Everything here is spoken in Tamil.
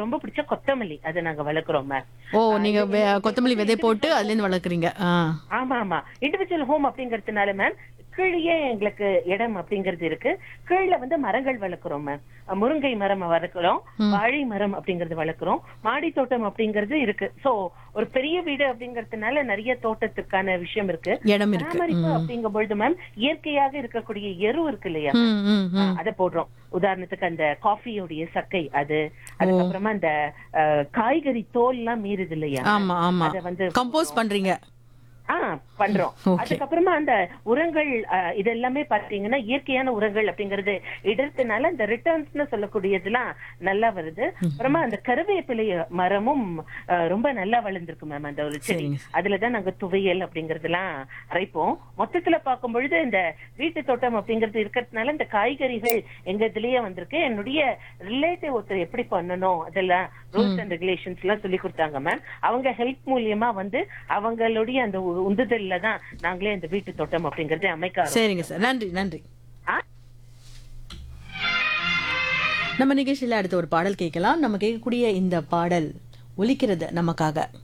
ரொம்ப பிடிச்ச கொத்தமல்லி அதை நாங்க வளர்க்குறோம் மேம் ஓ நீங்க வே- கொத்தமல்லி விதை போட்டு அதுல இருந்து வளர்க்குறீங்க ஆ ஆமா ஆமா இண்டிவிஜுவல் ஹோம் அப்படிங்கறதுனால மேம் கீழே எங்களுக்கு இடம் அப்படிங்கிறது இருக்கு கீழே வந்து மரங்கள் வளர்க்குறோம் மேம் முருங்கை மரம் வளர்க்குறோம் வாழை மரம் அப்படிங்கறது வளர்க்குறோம் மாடி தோட்டம் அப்படிங்கிறது இருக்கு சோ ஒரு பெரிய வீடு அப்படிங்கறதுனால நிறைய தோட்டத்துக்கான விஷயம் இருக்கு இடம் இருக்கு பராமரிப்பு அப்படிங்கும் பொழுது மேம் இயற்கையாக இருக்கக்கூடிய எரு இருக்கு இல்லையா ம் ம் ம் அதை போடுறோம் உதாரணத்துக்கு அந்த காஃபியோடைய சக்கை அது அதுக்கப்புறமா அந்த அஹ், காய்கறி தோல் எல்லாம் மீறுது இல்லையா ஆமா ஆமா அத வந்து கம்போஸ் பண்றீங்க ஆ பண்றோம் Okay. அதுக்கப்புறமா அந்த உரங்கள் அஹ், இதெல்லாமே பாத்தீங்கன்னா இயற்கையான உரங்கள் அப்படிங்கறது இடத்தினால அந்த ரிட்டர்ன்ஸ்னு சொல்லக்கூடியதெல்லாம் நல்லா வருது அப்புறமா அந்த கருவேப்பிலை மரமும் அஹ், ரொம்ப நல்லா வளர்ந்துருக்கு மேம் அந்த ஒரு செடி சரிங்க. அதுலதான் நாங்க துவையல் அப்படிங்கறதெல்லாம் அரைப்போம் மொத்தத்துல பார்க்கும் பொழுது இந்த வீட்டு தோட்டம் அப்படிங்கிறது இருக்கிறதுனால இந்த காய்கறிகள் எங்க இதுலயே வந்திருக்கு என்னுடைய ரிலேட்டிவ் ஒருத்தர் எப்படி பண்ணணும் அதெல்லாம் ரூல்ஸ் அண்ட் ரெகுலேஷன்ஸ் எல்லாம் சொல்லி கொடுத்தாங்க மேம் அவங்க ஹெல்ப் மூலியமா வந்து அவங்களுடைய அந்த உ- உந்துதல்ல தான் நாங்களே இந்த வீட்டு தோட்டம் அப்படிங்கறதை அமைக்க ஆரம்பிச்சோம். சரிங்க சார் நன்றி நன்றி ஆ? நம்ம நிகழ்ச்சியில அடுத்த ஒரு பாடல் கேட்கலாம் நம்ம கேட்கக்கூடிய இந்த பாடல் ஒலிக்கிறது நமக்காக